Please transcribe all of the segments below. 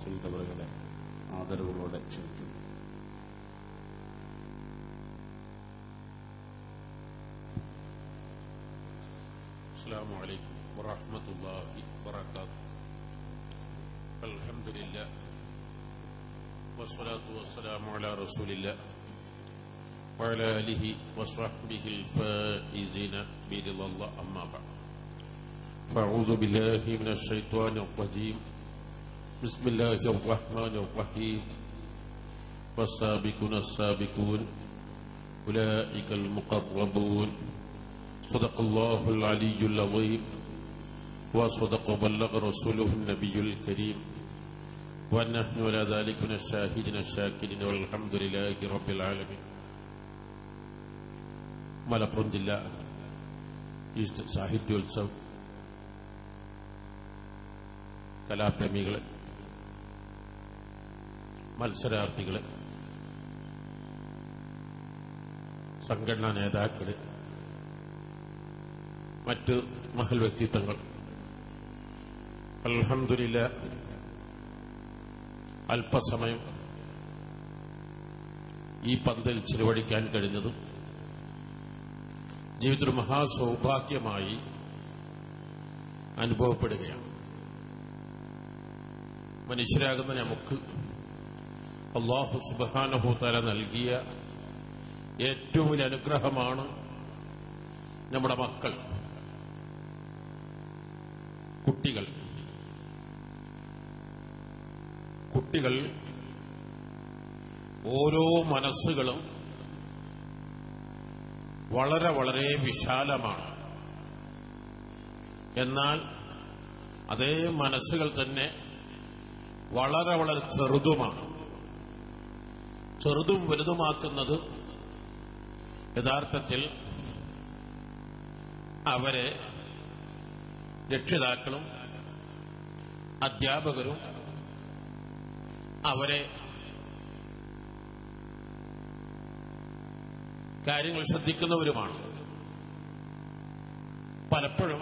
ചെയ്തവരുടെ ആദരവുകളോടെ ക്ഷണിക്കുന്നു السلام عليكم ورحمة الله وبركاته الحمد لله والصلاة والسلام على رسول الله وعلى آله وصحبه الفائزين برضا الله أما بعد فأعوذ بالله من الشيطان الرجيم بسم الله الرحمن الرحيم والسابقون السابقون أولئك المقربون صدق الله العلي العظيم وصدق وبلغ رسوله النبي الكريم ونحن على ذلك من الشاهدين الشاكرين والحمد لله رب العالمين മലപ്പുറം ജില്ല ഈസ്റ്റ് സാഹിത്യോത്സവ് കലാപ്രേമികള് മത്സരാർത്ഥികള് സംഘടനാ നേതാക്കള് മറ്റ് മഹൽ വ്യക്തിത്വങ്ങൾ അൽഹംദുലില്ല അല്പസമയം ഈ പന്തിൽ ചിലവഴിക്കാൻ കഴിഞ്ഞതും ജീവിതത്തിൽ മഹാസൗഭാഗ്യമായി അനുഭവപ്പെടുകയാണ് മനുഷ്യരാകുന്ന നമുക്ക് അള്ളാഹു സുബാനഹുതല നൽകിയ ഏറ്റവും വലിയ അനുഗ്രഹമാണ് നമ്മുടെ മക്കൾ കുട്ടികൾ കുട്ടികൾ ഓരോ മനസ്സുകളും വളരെ വളരെ വിശാലമാണ് എന്നാൽ അതേ മനസ്സുകൾ തന്നെ വളരെ വളരെ ചെറുതുമാണ് ചെറുതും വലുതുമാക്കുന്നത് യഥാർത്ഥത്തിൽ അവരെ രക്ഷിതാക്കളും അധ്യാപകരും അവരെ കാര്യങ്ങൾ ശ്രദ്ധിക്കുന്നവരുമാണ് പലപ്പോഴും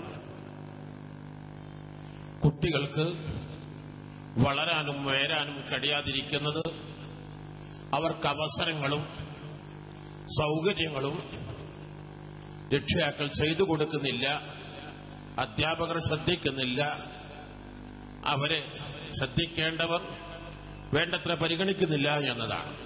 കുട്ടികൾക്ക് വളരാനും ഉയരാനും കഴിയാതിരിക്കുന്നത് അവർക്ക് അവസരങ്ങളും സൗകര്യങ്ങളും രക്ഷിതാക്കൾ ചെയ്തു കൊടുക്കുന്നില്ല അധ്യാപകർ ശ്രദ്ധിക്കുന്നില്ല അവരെ ശ്രദ്ധിക്കേണ്ടവർ വേണ്ടത്ര പരിഗണിക്കുന്നില്ല എന്നതാണ്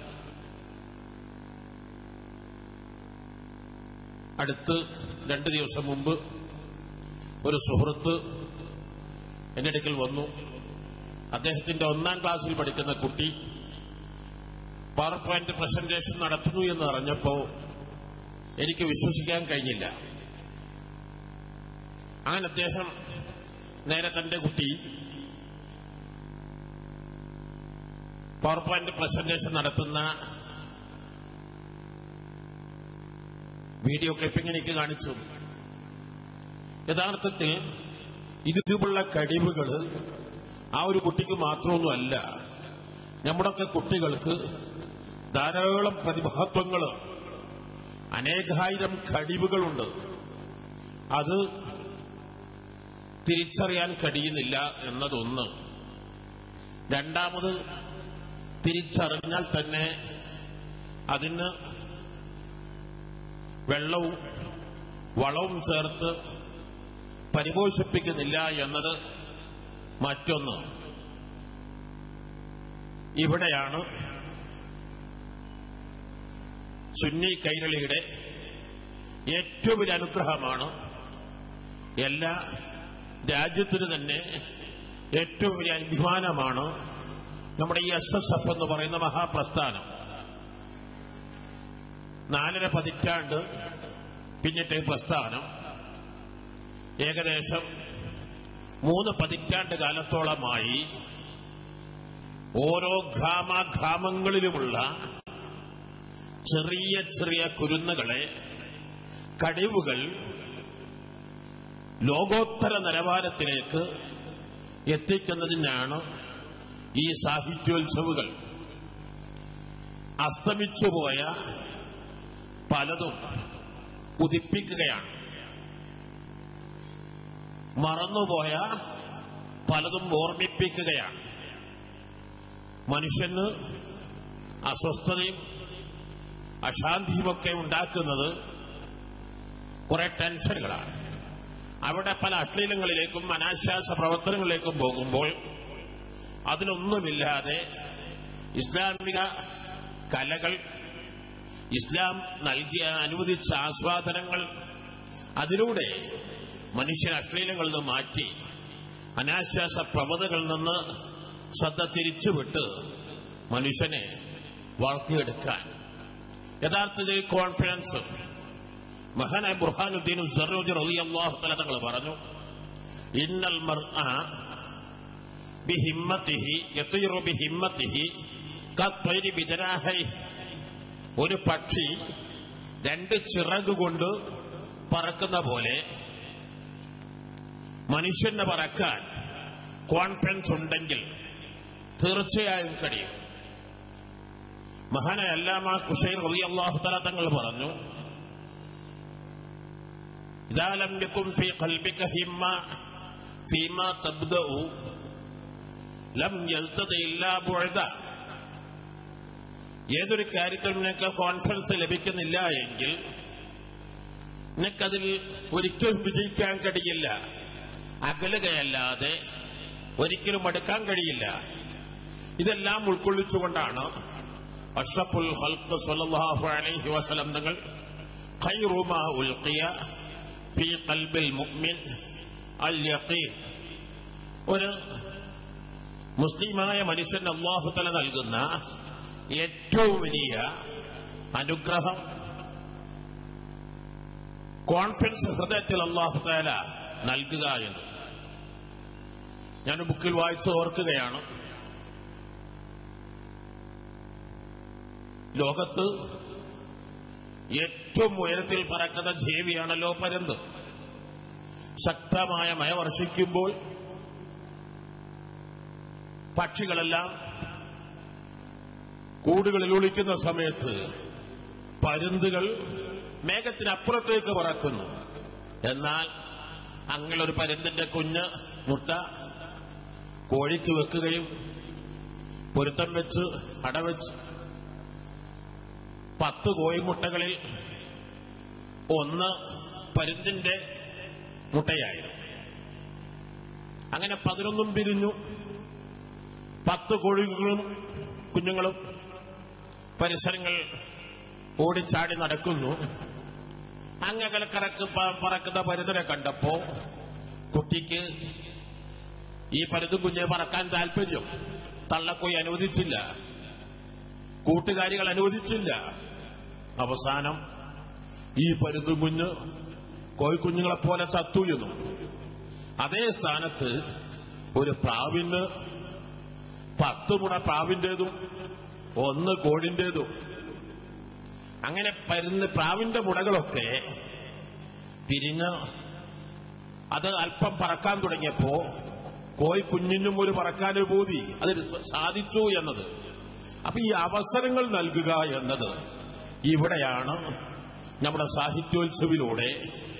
അടുത്ത് രണ്ട് ദിവസം മുമ്പ് ഒരു സുഹൃത്ത് എന്റെ അടുക്കൽ വന്നു അദ്ദേഹത്തിന്റെ ഒന്നാം ക്ലാസ്സിൽ പഠിക്കുന്ന കുട്ടി പവർ പോയിന്റ് പ്രസന്റേഷൻ നടത്തുന്നു എന്ന് അറിഞ്ഞപ്പോ എനിക്ക് വിശ്വസിക്കാൻ കഴിഞ്ഞില്ല അങ്ങനെ അദ്ദേഹം നേരെ തന്റെ കുട്ടി പവർ പോയിന്റ് പ്രസന്റേഷൻ നടത്തുന്ന വീഡിയോ ക്ലിപ്പിംഗ് എനിക്ക് കാണിച്ചു യഥാർത്ഥത്തിൽ ഇതുപോലുള്ള കഴിവുകൾ ആ ഒരു കുട്ടിക്ക് മാത്രമൊന്നുമല്ല നമ്മുടെയൊക്കെ കുട്ടികൾക്ക് ധാരാളം പ്രതിഭാത്വങ്ങൾ അനേകായിരം കഴിവുകളുണ്ട് അത് തിരിച്ചറിയാൻ കഴിയുന്നില്ല എന്നതൊന്ന് രണ്ടാമത് തിരിച്ചറിഞ്ഞാൽ തന്നെ അതിന് വെള്ളവും വളവും ചേർത്ത് പരിപോഷിപ്പിക്കുന്നില്ല എന്നത് മറ്റൊന്ന് ഇവിടെയാണ് സുന്നി കൈരളിയുടെ ഏറ്റവും വലിയ അനുഗ്രഹമാണ് എല്ലാ രാജ്യത്തിനു തന്നെ ഏറ്റവും വലിയ അഭിമാനമാണ് നമ്മുടെ ഈ എസ് എസ് എഫ് എന്ന് പറയുന്ന മഹാപ്രസ്ഥാനം നാലര പതിറ്റാണ്ട് പിന്നിട്ട ഈ പ്രസ്ഥാനം ഏകദേശം മൂന്ന് പതിറ്റാണ്ട് കാലത്തോളമായി ഓരോ ഗ്രാമഗ്രാമങ്ങളിലുമുള്ള ചെറിയ ചെറിയ കുരുന്നുകളെ കഴിവുകൾ ലോകോത്തര നിലവാരത്തിലേക്ക് എത്തിക്കുന്നതിനാണ് ഈ സാഹിത്യോത്സവുകൾ അസ്തമിച്ചുപോയ പലതും ഉദിപ്പിക്കുകയാണ് മറന്നുപോയ പലതും ഓർമ്മിപ്പിക്കുകയാണ് മനുഷ്യന് അസ്വസ്ഥതയും അശാന്തിയുമൊക്കെ ഉണ്ടാക്കുന്നത് കുറെ ടെൻഷനുകളാണ് അവിടെ പല അശ്ലീലങ്ങളിലേക്കും അനാശ്വാസ പ്രവർത്തനങ്ങളിലേക്കും പോകുമ്പോൾ അതിനൊന്നുമില്ലാതെ ഇസ്ലാമിക കലകൾ ഇസ്ലാം നൽകിയ അനുവദിച്ച ആസ്വാദനങ്ങൾ അതിലൂടെ മനുഷ്യൻ അശ്ലീലങ്ങളിൽ നിന്ന് മാറ്റി അനാശ്വാസ പ്രവതകളിൽ നിന്ന് ശ്രദ്ധ തിരിച്ചുവിട്ട് മനുഷ്യനെ വളർത്തിയെടുക്കാൻ യഥാർത്ഥത്തിൽ കോൺഫിഡൻസ് മഹാനായ ബുർഹാനുദ്ദീൻ സറോജ് റളിയല്ലാഹു തആല തങ്ങൾ പറഞ്ഞു ഇന്നൽ മർഅ ബിഹിമ്മത്തിഹി യതീറു ബിഹിമ്മത്തിഹി കത്വരി ബിജനാഹൈ ഒരു പക്ഷി രണ്ട് ചിറക് കൊണ്ട് പറക്കുന്ന പോലെ മനുഷ്യന് പറക്കാൻ കോൺഫിഡൻസ് ഉണ്ടെങ്കിൽ തീർച്ചയായും കഴിയും മഹാനായ അല്ലാമ കുഷൈർ റളിയല്ലാഹു തആല തങ്ങൾ പറഞ്ഞു إذا لم يكن في قلبك همة فيما تبدأ لم يلتد إلا بعدا ഏതൊരു കാര്യത്തിൽ നിനക്ക് കോൺഫിഡൻസ് ലഭിക്കുന്നില്ല എങ്കിൽ നിനക്കതിൽ ഒരിക്കലും വിജയിക്കാൻ കഴിയില്ല അകലുകയല്ലാതെ ഒരിക്കലും അടുക്കാൻ കഴിയില്ല ഇതെല്ലാം ഉൾക്കൊള്ളിച്ചുകൊണ്ടാണ് അഷ്റഫുൽ ഹൽക്ക് സ്വല്ലല്ലാഹു അലൈഹി വസല്ലം തങ്ങൾ ഖൈറുമാ ഉൽഖിയ ഫീ ഖൽബിൽ മുഅ്മിൻ അൽ യഖീൻ ഒരു മുസ്ലിമായ മനുഷ്യൻ അള്ളാഹു തല നൽകുന്ന ഏറ്റവും വലിയ അനുഗ്രഹം കോൺഫിഡൻസ് ഹൃദയത്തിൽ അള്ളാഹു താല നൽകുക എന്ന് ഞാൻ ബുക്കിൽ വായിച്ച് ഓർക്കുകയാണ് ലോകത്ത് ഏറ്റവും ഉയരത്തിൽ പറക്കുന്ന ജീവിയാണല്ലോ പരന്ത് ശക്തമായ മഴ വർഷിക്കുമ്പോൾ പക്ഷികളെല്ലാം കൂടുകളിൽ ഒളിക്കുന്ന സമയത്ത് പരുന്തുകൾ മേഘത്തിനപ്പുറത്തേക്ക് പറക്കുന്നു എന്നാൽ അങ്ങനെ ഒരു പരുന്തിന്റെ കുഞ്ഞ് മുട്ട കോഴിക്ക് വെക്കുകയും പൊരുത്തം വെച്ച് അടവെച്ച് പത്ത് കോഴിമുട്ടകളിൽ ഒന്ന് പരുന്തിന്റെ മുട്ടയായിരുന്നു അങ്ങനെ പതിനൊന്നും പിരിഞ്ഞു പത്ത് കോഴികളും കുഞ്ഞുങ്ങളും പരിസരങ്ങൾ ഓടിച്ചാടി നടക്കുന്നു അങ്ങനെ കറക്ക് പ- പറക്കുന്ന പരുന്തിനെ കണ്ടപ്പോ കുട്ടിക്ക് ഈ പരുതും കുഞ്ഞെ പറക്കാൻ താല്പര്യം തള്ളക്കോയി അനുവദിച്ചില്ല കൂട്ടുകാരികൾ അനുവദിച്ചില്ല അവസാനം ഈ പരുന്തും കുഞ്ഞ് കോഴിക്കുഞ്ഞുങ്ങളെ പോലെ ചത്തുയെന്നു അതേ സ്ഥാനത്ത് ഒരു പ്രാവിന് പത്ത് മുട പ്രാവിന്റേതും ഒന്ന് കോഴിന്റേതും അങ്ങനെ പരുന്ന് പ്രാവിന്റെ മുടകളൊക്കെ പിരിഞ്ഞ് അത് അല്പം പറക്കാൻ തുടങ്ങിയപ്പോ കോഴി കുഞ്ഞിനും ഒരു പറക്കാനൊരു ബോധി അത് സാധിച്ചു എന്നത് അപ്പൊ ഈ അവസരങ്ങൾ നൽകുക എന്നത് ഇവിടെയാണ് നമ്മുടെ സാഹിത്യോത്സവിലൂടെ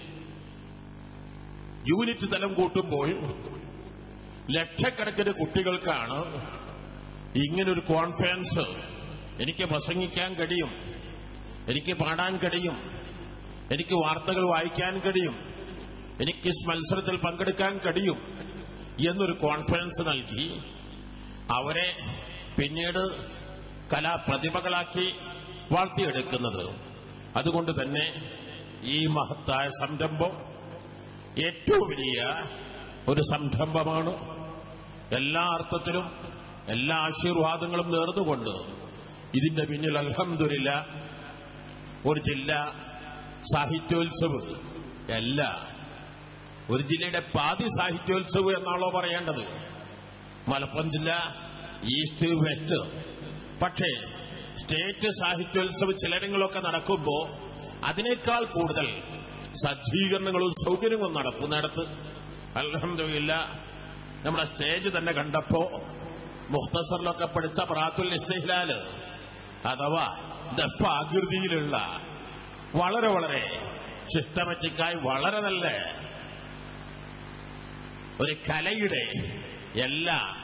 യൂണിറ്റ് തലം കൂട്ടുമ്പോൾ ലക്ഷക്കണക്കിന് കുട്ടികൾക്കാണ് ഇങ്ങനൊരു കോൺഫിഡൻസ് എനിക്ക് പ്രസംഗിക്കാൻ കഴിയും എനിക്ക് പാടാൻ കഴിയും എനിക്ക് വാർത്തകൾ വായിക്കാൻ കഴിയും എനിക്ക് ഈ മത്സരത്തിൽ പങ്കെടുക്കാൻ കഴിയും എന്നൊരു കോൺഫിഡൻസ് നൽകി അവരെ പിന്നീട് കലാപ്രതിഭകളാക്കി വളർത്തിയെടുക്കുന്നത് അതുകൊണ്ട് തന്നെ ഈ മഹത്തായ സംരംഭം ഏറ്റവും വലിയ ഒരു സംരംഭമാണ് എല്ലാ അർത്ഥത്തിലും എല്ലാ ആശീർവാദങ്ങളും നേർന്നുകൊണ്ട് ഇതിന്റെ പിന്നിൽ അൽഹംദുലില്ല ഒരു ജില്ല സാഹിത്യോത്സവ് അല്ല ഒരു ജില്ലയുടെ പാതി സാഹിത്യോത്സവ് എന്നാണല്ലോ പറയേണ്ടത് മലപ്പുറം ജില്ല ഈസ്റ്റ് വെസ്റ്റ് പക്ഷേ സ്റ്റേറ്റ് സാഹിത്യോത്സവ ചിലരങ്ങളൊക്കെ നടക്കുമ്പോൾ അതിനേക്കാൾ കൂടുതൽ സജ്ജീകരണങ്ങളും സൗകര്യങ്ങളും നടത്തുന്നിടത്ത് അലഹമില്ല നമ്മുടെ സ്റ്റേജ് തന്നെ കണ്ടപ്പോ മുഖ്തസറിലൊക്കെ പഠിച്ച പ്രാത്തുൽ ഇസ്തിഹ്ലാല് അഥവാ ദഫ ആകൃതിയിലുള്ള വളരെ വളരെ സിസ്റ്റമാറ്റിക്കായി വളരെ നല്ല ഒരു കലയുടെ എല്ലാ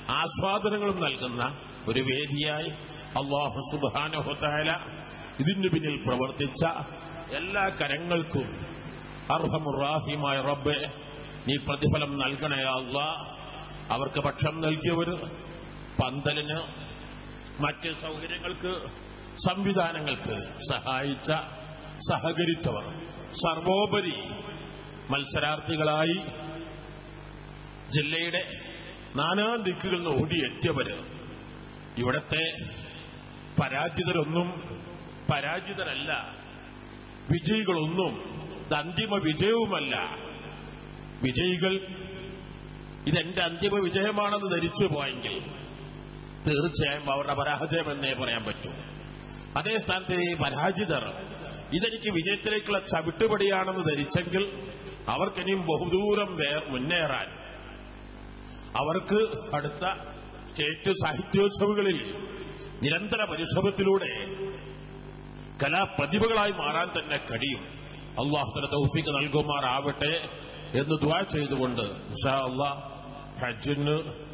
ആസ്വാദനങ്ങളും നൽകുന്ന ഒരു വേദിയായി അള്ളാഹു സുബാനഹുത്തായ ഇതിനു പിന്നിൽ പ്രവർത്തിച്ച എല്ലാ കരങ്ങൾക്കും അർഹമുറാഹിമായ റബ്ബെ നീ പ്രതിഫലം നൽകണേ അല്ല അവർക്ക് പക്ഷം നൽകിയവർ പന്തലിന് മറ്റ് സൗകര്യങ്ങൾക്ക് സംവിധാനങ്ങൾക്ക് സഹായിച്ച സഹകരിച്ചവർ സർവോപരി മത്സരാർത്ഥികളായി ജില്ലയുടെ നാനാ ദിക്കുകളിൽ നിന്ന് ഓടിയെത്തിയവര് ഇവിടത്തെ പരാജിതരൊന്നും പരാജിതരല്ല വിജയികളൊന്നും ഇത് അന്തിമ വിജയവുമല്ല വിജയികൾ ഇതെന്റെ അന്തിമ വിജയമാണെന്ന് ധരിച്ചു പോയെങ്കിൽ തീർച്ചയായും അവരുടെ പരാജയം എന്നേ പറയാൻ പറ്റൂ അതേ സ്ഥാനത്ത് ഈ പരാജിതർ ഇതെനിക്ക് വിജയത്തിലേക്കുള്ള ചവിട്ടുപടിയാണെന്ന് ധരിച്ചെങ്കിൽ അവർക്കിനിയും ബഹുദൂരം വേ- മുന്നേറാൻ അവർക്ക് അടുത്ത സ്റ്റേറ്റ് സാഹിത്യോത്സവങ്ങളിൽ നിരന്തര പരിശ്രമത്തിലൂടെ കലാപ്രതിഭകളായി മാറാൻ തന്നെ കഴിയും അള്ളാഹുത്തല തൗഫീക്ക് നൽകുമാറാവട്ടെ എന്ന് ദ്വാ ചെയ്തുകൊണ്ട് ഇൻഷാ അള്ളാഹ് ഹജ്ജിന്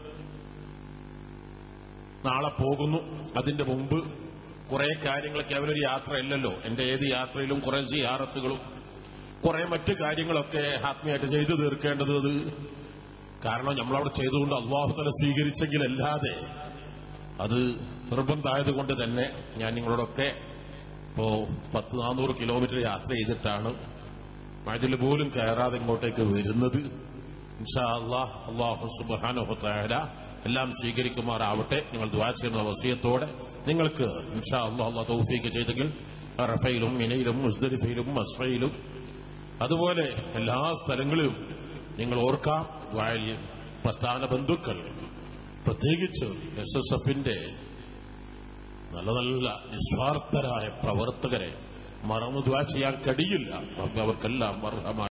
നാളെ പോകുന്നു അതിന്റെ മുമ്പ് കുറെ കാര്യങ്ങൾ കേവലം ഒരു യാത്രയല്ലല്ലോ എന്റെ ഏത് യാത്രയിലും കുറെ സിയാറത്തുകളും കുറെ മറ്റു കാര്യങ്ങളൊക്കെ ആത്മീയമായിട്ട് ചെയ്തു തീർക്കേണ്ടത് അത് കാരണം നമ്മളവിടെ ചെയ്തുകൊണ്ട് അള്ളാഹുതല സ്വീകരിച്ചെങ്കിലല്ലാതെ അത് നിർബന്ധമായതുകൊണ്ട് തന്നെ ഞാൻ നിങ്ങളോടൊക്കെ ഇപ്പോ പത്ത് നാനൂറ് കിലോമീറ്റർ യാത്ര ചെയ്തിട്ടാണ് മഴയിൽ പോലും കയറാതെ ഇങ്ങോട്ടേക്ക് വരുന്നത് ഇൻഷാ അള്ളാഹ് അള്ളാഹു സുബാനുഹത്തായ എല്ലാം സ്വീകരിക്കുമാറാവട്ടെ നിങ്ങൾ ദ്വാ ചെയ്യുന്ന വസീയത്തോടെ നിങ്ങൾക്ക് ഇൻഷാ അള്ളാഹ് അള്ളാഹ് തൗഫീക്ക് ചെയ്തെങ്കിൽ റഫയിലും മിനയിലും മുസ്ദലിഫയിലും മസ്ഫയിലും അതുപോലെ എല്ലാ സ്ഥലങ്ങളിലും നിങ്ങൾ ഓർക്കാം ദ്വായിൽ പ്രസ്ഥാന ബന്ധുക്കൾ പ്രത്യേകിച്ച് എസ് എസ് എഫിന്റെ നല്ല നല്ല നിസ്വാർത്ഥരായ പ്രവർത്തകരെ മറന്നു ദ്വാ ചെയ്യാൻ കഴിയില്ല റബ്ബ് അവർക്കെല്ലാം അർഹമായി